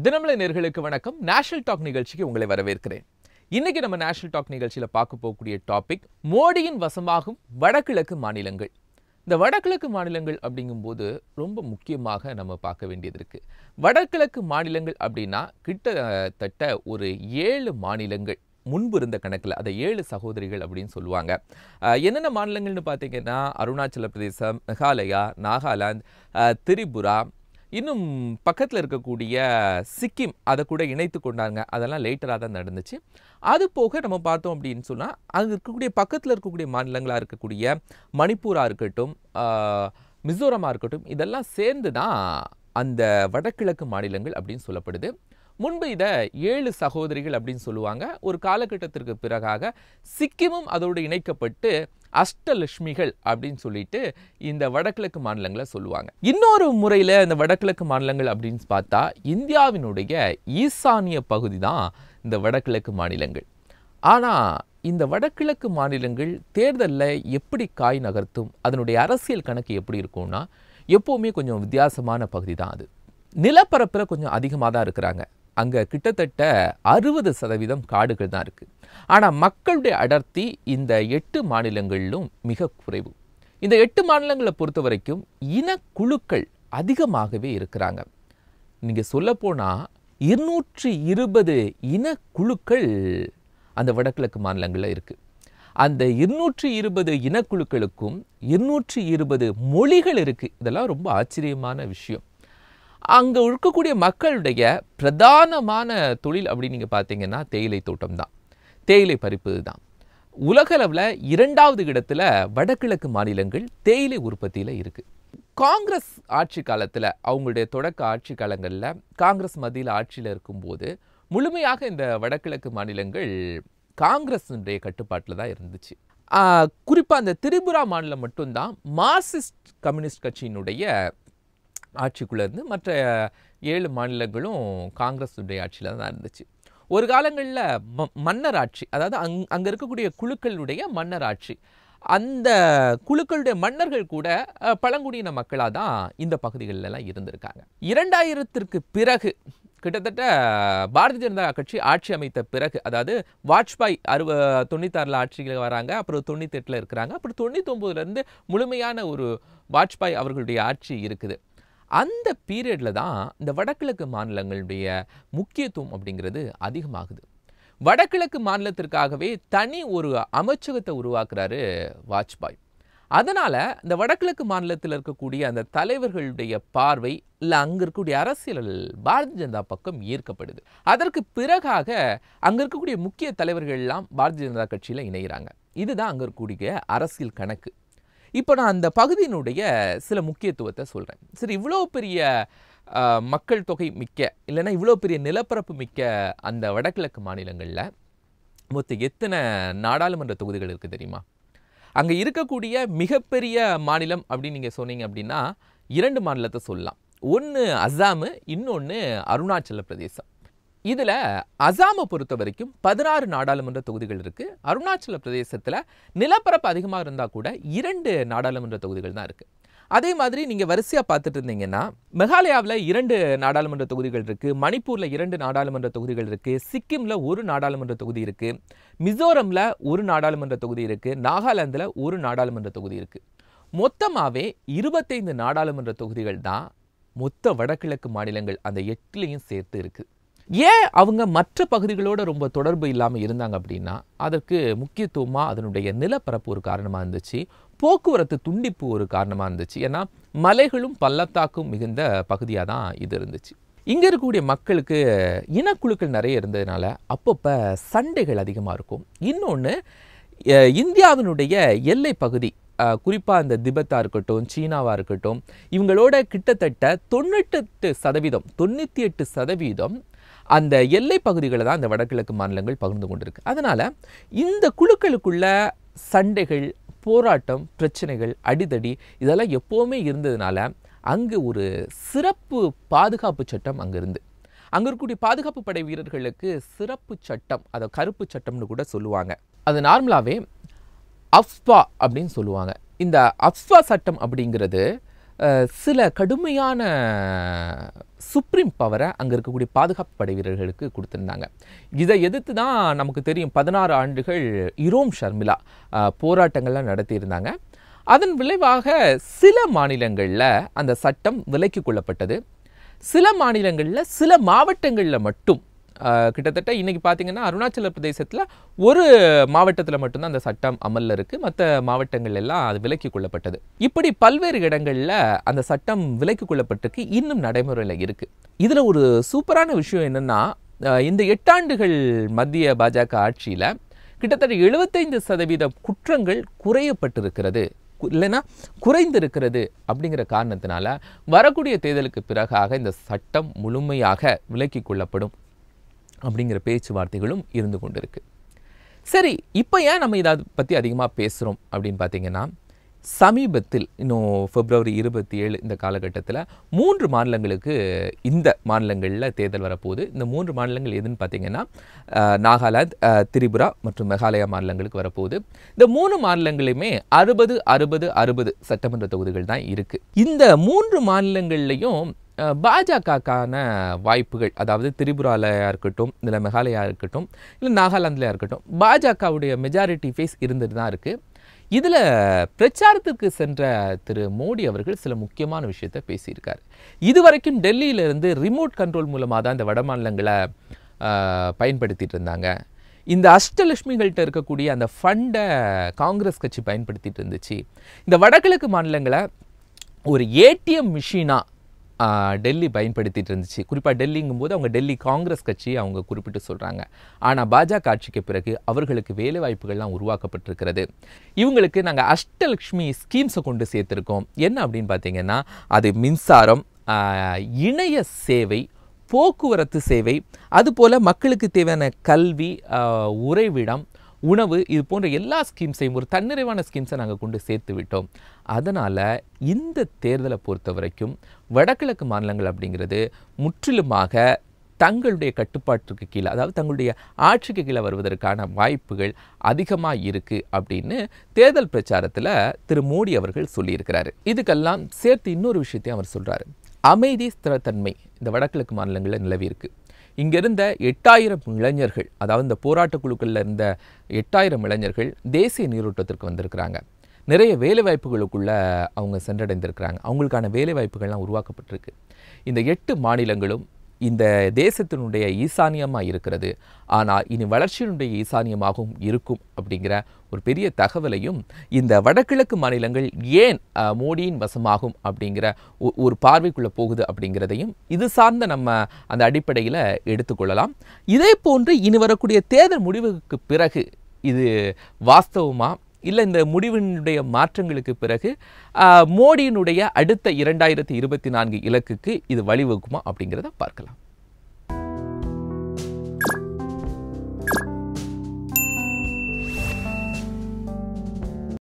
தினமலை நேர்களுக்கு வணக்கம் national talk நிகழ்ச்சிக்கு உங்களை வரவேற்கிறேன் இன்னைக்கு நம்ம நேஷனல் டாக் நிகழ்ச்சியில் பார்க்க போகக்கூடிய டாபிக் மோடியின் வசமாகும் வடகிழக்கு மாநிலங்கள் இந்த வடகிழக்கு மாநிலங்கள் அப்படிங்கும்போது ரொம்ப முக்கியமாக நம்ம பார்க்க வேண்டியது இருக்கு வடகிழக்கு மாநிலங்கள் அப்படின்னா கிட்டத்தட்ட ஒரு ஏழு மாநிலங்கள் முன்பு இருந்த கணக்கில் அதை ஏழு சகோதரிகள் அப்படின்னு சொல்லுவாங்க அஹ் என்னென்ன மாநிலங்கள்னு பார்த்தீங்கன்னா அருணாச்சல பிரதேசம் மெகாலயா நாகாலாந்து அஹ் திரிபுரா இன்னும் பக்கத்தில் இருக்கக்கூடிய சிக்கிம் அதை கூட இணைத்து கொண்டாங்க அதெல்லாம் லேட்டராக தான் நடந்துச்சு அது போக நம்ம பார்த்தோம் அப்படின்னு சொன்னால் அங்கே இருக்கக்கூடிய பக்கத்தில் இருக்கக்கூடிய மாநிலங்களாக இருக்கக்கூடிய மணிப்பூராக இருக்கட்டும் ஆஹ், மிசோரமாக இருக்கட்டும் இதெல்லாம் சேர்ந்து தான் அந்த வடகிழக்கு மாநிலங்கள் அப்படின்னு சொல்லப்படுது முன்பு இதை ஏழு சகோதரிகள் அப்படின்னு சொல்லுவாங்க ஒரு காலகட்டத்திற்கு பிறகாக சிக்கிமும் அதோடு இணைக்கப்பட்டு அஷ்டலட்சுமிகள் அப்படின்னு சொல்லிட்டு இந்த வடகிழக்கு மாநிலங்களை சொல்லுவாங்க இன்னொரு முறையில் இந்த வடகிழக்கு மாநிலங்கள் அப்படின்னு பார்த்தா இந்தியாவினுடைய ஈசானிய பகுதி தான் இந்த வடகிழக்கு மாநிலங்கள் ஆனால் இந்த வடகிழக்கு மாநிலங்கள் தேர்தலில் எப்படி காய் நகர்த்தும் அதனுடைய அரசியல் கணக்கு எப்படி இருக்கும்னா எப்போவுமே கொஞ்சம் வித்தியாசமான பகுதி தான் அது நிலப்பரப்பில் கொஞ்சம் அதிகமாக தான் இருக்கிறாங்க அங்கே கிட்டத்தட்ட அறுபது சதவீதம் காடுகள் தான் இருக்குது ஆனால் மக்களுடைய அடர்த்தி இந்த எட்டு மாநிலங்களிலும் மிக குறைவு இந்த எட்டு மாநிலங்களை பொறுத்த வரைக்கும் இனக்குழுக்கள் அதிகமாகவே இருக்கிறாங்க நீங்கள் சொல்லப்போனால் இருநூற்றி இருபது இனக்குழுக்கள் அந்த வடகிழக்கு மாநிலங்களில் இருக்குது அந்த இருநூற்றி இருபது இனக்குழுக்களுக்கும் இருநூற்றி இருபது மொழிகள் இருக்குது இதெல்லாம் ரொம்ப ஆச்சரியமான விஷயம் அங்கே இருக்கக்கூடிய மக்களுடைய பிரதானமான தொழில் அப்படின்னு நீங்கள் பார்த்தீங்கன்னா தேயிலை தோட்டம் தான் தேயிலை பறிப்பது தான் உலகளவில் இரண்டாவது இடத்துல வடகிழக்கு மாநிலங்கள் தேயிலை உற்பத்தியில் இருக்குது காங்கிரஸ் ஆட்சி காலத்தில் அவங்களுடைய தொடக்க ஆட்சி காலங்களில் காங்கிரஸ் மத்தியில் ஆட்சியில் இருக்கும்போது முழுமையாக இந்த வடகிழக்கு மாநிலங்கள் காங்கிரஸினுடைய கட்டுப்பாட்டில் தான் இருந்துச்சு குறிப்பாக அந்த திரிபுரா மாநிலம் மட்டும்தான் மார்க்சிஸ்ட் கம்யூனிஸ்ட் கட்சியினுடைய ஆட்சிக்குள்ளே இருந்து மற்ற ஏழு மாநிலங்களும் காங்கிரஸுடைய ஆட்சியில் தான் இருந்துச்சு ஒரு காலங்களில் ம மன்னர் ஆட்சி அதாவது அங் அங்கே இருக்கக்கூடிய குழுக்களுடைய மன்னர் ஆட்சி அந்த குழுக்களுடைய மன்னர்கள் கூட அஹ், பழங்குடியின மக்களாக தான் இந்த பகுதிகளெல்லாம் இருந்திருக்காங்க இரண்டாயிரத்திற்கு பிறகு கிட்டத்தட்ட பாரதிய ஜனதா கட்சி ஆட்சி அமைத்த பிறகு அதாவது வாஜ்பாய் அறுவ தொண்ணூத்தாறில் ஆட்சியில் வராங்க அப்புறம் தொண்ணூத்தெட்டில் இருக்கிறாங்க அப்புறம் தொண்ணூத்தொம்போதுலேருந்து முழுமையான ஒரு வாஜ்பாய் அவர்களுடைய ஆட்சி இருக்குது அந்த பீரியடில் தான் இந்த வடகிழக்கு மாநிலங்களுடைய முக்கியத்துவம் அப்படிங்கிறது அதிகமாகுது வடகிழக்கு மாநிலத்திற்காகவே தனி ஒரு அமைச்சகத்தை உருவாக்குறாரு வாஜ்பாய் அதனால் இந்த வடகிழக்கு மாநிலத்தில் இருக்கக்கூடிய அந்த தலைவர்களுடைய பார்வை இல்லை அங்கே இருக்கக்கூடிய அரசியல் பாரதிய ஜனதா பக்கம் ஈர்க்கப்படுது அதற்கு பிறகாக அங்கே இருக்கக்கூடிய முக்கிய தலைவர்கள் எல்லாம் பாரதிய ஜனதா கட்சியில் இணைகிறாங்க இதுதான் அங்கே இருக்கக்கூடிய அரசியல் கணக்கு இப்போ நான் அந்த பகுதியினுடைய சில முக்கியத்துவத்தை சொல்கிறேன் சரி இவ்வளோ பெரிய அஹ், மக்கள் தொகை மிக்க இல்லைன்னா இவ்வளோ பெரிய நிலப்பரப்பு மிக்க அந்த வடகிழக்கு மாநிலங்களில் மொத்தம் எத்தனை நாடாளுமன்ற தொகுதிகள் இருக்குது தெரியுமா அங்கே இருக்கக்கூடிய மிகப்பெரிய மாநிலம் அப்படின்னு நீங்கள் சொன்னீங்க அப்படின்னா இரண்டு மாநிலத்தை சொல்லலாம் ஒன்று அஸ்ஸாமு இன்னொன்று அருணாச்சல பிரதேசம் இதில் அசாமை பொறுத்த வரைக்கும் பதினாறு நாடாளுமன்ற தொகுதிகள் இருக்குது அருணாச்சல பிரதேசத்தில் நிலப்பரப்பு அதிகமாக இருந்தால் கூட இரண்டு நாடாளுமன்ற தொகுதிகள் தான் இருக்குது அதே மாதிரி நீங்கள் வரிசையாக பார்த்துட்டு இருந்தீங்கன்னா மெகாலயாவில் இரண்டு நாடாளுமன்ற தொகுதிகள் இருக்குது மணிப்பூரில் இரண்டு நாடாளுமன்ற தொகுதிகள் இருக்குது சிக்கிமில் ஒரு நாடாளுமன்ற தொகுதி இருக்குது மிசோரமில் ஒரு நாடாளுமன்ற தொகுதி இருக்குது நாகாலாந்தில் ஒரு நாடாளுமன்ற தொகுதி இருக்குது மொத்தமாகவே இருபத்தைந்து நாடாளுமன்ற தொகுதிகள் தான் மொத்த வடகிழக்கு மாநிலங்கள் அந்த எட்டுலேயும் சேர்த்து இருக்குது ஏன் அவங்க மற்ற பகுதிகளோட ரொம்ப தொடர்பு இல்லாமல் இருந்தாங்க அப்படின்னா அதற்கு முக்கியத்துவமாக அதனுடைய நிலப்பரப்பு ஒரு காரணமாக இருந்துச்சு போக்குவரத்து துண்டிப்பு ஒரு காரணமாக இருந்துச்சு ஏன்னா மலைகளும் பள்ளத்தாக்கும் மிகுந்த பகுதியாக தான் இது இருந்துச்சு இங்கே இருக்கக்கூடிய மக்களுக்கு இனக்குழுக்கள் நிறைய இருந்ததுனால அப்பப்போ சண்டைகள் அதிகமாக இருக்கும் இன்னொன்று இந்தியாவினுடைய எல்லை பகுதி குறிப்பாக இந்த திபெத்தாக இருக்கட்டும் சீனாவாக இருக்கட்டும் இவங்களோட கிட்டத்தட்ட தொண்ணூற்றெட்டு சதவீதம் தொண்ணூற்றி எட்டு சதவீதம் அந்த எல்லை பகுதிகளை தான் இந்த வடகிழக்கு மாநிலங்கள் பகிர்ந்து கொண்டிருக்கு அதனால் இந்த குழுக்களுக்குள்ள சண்டைகள் போராட்டம் பிரச்சனைகள் அடிதடி இதெல்லாம் எப்போவுமே இருந்ததுனால அங்கு ஒரு சிறப்பு பாதுகாப்பு சட்டம் அங்கே இருந்து அங்கே இருக்கக்கூடிய பாதுகாப்பு படை வீரர்களுக்கு சிறப்பு சட்டம் அதை கருப்பு சட்டம்னு கூட சொல்லுவாங்க அது நார்மலாகவே அஃப்வா அப்படின்னு சொல்லுவாங்க இந்த அஃப்வா சட்டம் அப்படிங்கிறது அஹ், சில கடுமையான சுப்ரீம் பவரை அங்கே இருக்கக்கூடிய பாதுகாப்பு படை வீரர்களுக்கு கொடுத்துருந்தாங்க இதை எதிர்த்து தான் நமக்கு தெரியும் பதினாறு ஆண்டுகள் இரோம் ஷர்மிளா அஹ், போராட்டங்கள்லாம் நடத்தியிருந்தாங்க அதன் விளைவாக சில மாநிலங்களில் அந்த சட்டம் விலக்கிக் கொள்ளப்பட்டது சில மாநிலங்களில் சில மாவட்டங்களில் மட்டும் ஆஹ், கிட்டத்தட்ட இன்னைக்கு பார்த்தீங்கன்னா அருணாச்சல பிரதேசத்தில் ஒரு மாவட்டத்தில் மட்டும்தான் அந்த சட்டம் அமலில் இருக்குது மற்ற மாவட்டங்கள் எல்லாம் அது விலக்கிக் கொள்ளப்பட்டது இப்படி பல்வேறு இடங்களில் அந்த சட்டம் விலக்கிக் கொள்ளப்பட்டிருக்கு இன்னும் நடைமுறையில் இருக்குது இதில் ஒரு சூப்பரான விஷயம் என்னென்னா இந்த எட்டாண்டுகள் மத்திய பாஜக ஆட்சியில் கிட்டத்தட்ட எழுபத்தைந்து சதவீத குற்றங்கள் குறையப்பட்டிருக்கிறது கு- இல்லைன்னா குறைந்திருக்கிறது அப்படிங்கிற காரணத்தினால வரக்கூடிய தேர்தலுக்கு பிறகாக இந்த சட்டம் முழுமையாக விலக்கிக் கொள்ளப்படும் அப்படிங்கிற பேச்சுவார்த்தைகளும் இருந்து கொண்டிருக்கு சரி இப்போ ஏன் நம்ம இதை பற்றி அதிகமாக பேசுகிறோம் அப்படின்னு பார்த்தீங்கன்னா சமீபத்தில் இன்னும் பிப்ரவரி இருபத்தி ஏழு இந்த காலகட்டத்தில் மூன்று மாநிலங்களுக்கு இந்த மாநிலங்களில் தேர்தல் வரப்போகுது இந்த மூன்று மாநிலங்கள் எதுன்னு பார்த்தீங்கன்னா அஹ், நாகாலாந்து அஹ், திரிபுரா மற்றும் மேகாலயா மாநிலங்களுக்கு வரப்போகுது இந்த மூணு மாநிலங்களையுமே அறுபது அறுபது அறுபது சட்டமன்ற தொகுதிகள் தான் இருக்குது இந்த மூன்று மாநிலங்கள்லையும் அஹ், பாஜகக்கான வாய்ப்புகள் அதாவது திரிபுராலயா இருக்கட்டும் இல்லை மெகாலயா இருக்கட்டும் இல்லை நாகாலாந்துலையா இருக்கட்டும் பாஜகவுடைய மெஜாரிட்டி ஃபேஸ் இருந்துட்டு தான் இருக்குது இதில் பிரச்சாரத்துக்கு சென்ற திரு மோடி அவர்கள் சில முக்கியமான விஷயத்தை பேசியிருக்காரு இதுவரைக்கும் டெல்லியிலிருந்து ரிமோட் கண்ட்ரோல் மூலமாக தான் இந்த வட மாநிலங்களை அஹ், பயன்படுத்திட்டு இருந்தாங்க இந்த அஷ்டலட்சுமிகள்கிட்ட இருக்கக்கூடிய அந்த ஃபண்டை காங்கிரஸ் கட்சி பயன்படுத்திட்டு இருந்துச்சு இந்த வடகிழக்கு மாநிலங்களை ஒரு ஏடிஎம் மிஷினா டெல்லி பயன்படுத்திட்டு இருந்துச்சு குறிப்பாக டெல்லிங்கும் போது அவங்க டெல்லி காங்கிரஸ் கட்சி அவங்க குறிப்பிட்டு சொல்கிறாங்க ஆனால் பாஜக ஆட்சிக்கு பிறகு அவர்களுக்கு வேலை வாய்ப்புகள்லாம் உருவாக்கப்பட்டிருக்கிறது இவங்களுக்கு நாங்கள் அஷ்டலக்ஷ்மி ஸ்கீம்ஸை கொண்டு சேர்த்துருக்கோம் என்ன அப்படின்னு பார்த்தீங்கன்னா அது மின்சாரம் ஆஹ், இணைய சேவை போக்குவரத்து சேவை அதுபோல் மக்களுக்கு தேவையான கல்வி ஆஹ், உறைவிடம் உணவு இது போன்ற எல்லா ஸ்கீம்ஸையும் ஒரு தன்னிறைவான ஸ்கீம்ஸை நாங்கள் கொண்டு சேர்த்து விட்டோம் அதனால் இந்த தேர்தலை பொறுத்த வரைக்கும் வடகிழக்கு மாநிலங்கள் அப்படிங்கிறது முற்றிலுமாக தங்களுடைய கட்டுப்பாட்டுக்கு கீழே அதாவது தங்களுடைய ஆட்சிக்கு கீழே வருவதற்கான வாய்ப்புகள் அதிகமாக இருக்குது அப்படின்னு தேர்தல் பிரச்சாரத்தில் திரு மோடி அவர்கள் சொல்லியிருக்கிறாரு இதுக்கெல்லாம் சேர்த்து இன்னொரு விஷயத்தையும் அவர் சொல்கிறாரு அமைதி ஸ்திரத்தன்மை இந்த வடகிழக்கு மாநிலங்களில் நிலவி இருக்கு இங்க இருந்த எட்டாயிரம் இளைஞர்கள் அதாவது இந்த போராட்ட குழுக்களில் இருந்த எட்டாயிரம் இளைஞர்கள் தேசிய நீரோட்டத்திற்கு வந்திருக்கிறாங்க நிறைய வேலை வாய்ப்புகளுக்குள்ள அவங்க சென்றடைந்திருக்கிறாங்க அவங்களுக்கான வேலை வாய்ப்புகள்லாம் உருவாக்கப்பட்டிருக்கு இந்த எட்டு மாநிலங்களும் இந்த தேசத்தினுடைய ஈசானியமாக இருக்கிறது ஆனால் இனி வளர்ச்சியினுடைய ஈசானியமாகவும் இருக்கும் அப்படிங்கிற ஒரு பெரிய தகவலையும் இந்த வடகிழக்கு மாநிலங்கள் ஏன் அஹ், மோடியின் வசமாகும் அப்படிங்கிற ஒ- ஒரு பார்வைக்குள்ளே போகுது அப்படிங்கிறதையும் இது சார்ந்த நம்ம அந்த அடிப்படையில் எடுத்துக்கொள்ளலாம் இதே போன்று இனி வரக்கூடிய தேர்தல் முடிவுக்கு பிறகு இது வாஸ்தவமா இல்லை இந்த முடிவினுடைய மாற்றங்களுக்கு பிறகு ஆஹ், மோடியினுடைய அடுத்த இரண்டாயிரத்தி இருபத்தி நான்கு இலக்குக்கு இது வழிவகுக்குமா அப்படிங்கிறத பார்க்கலாம்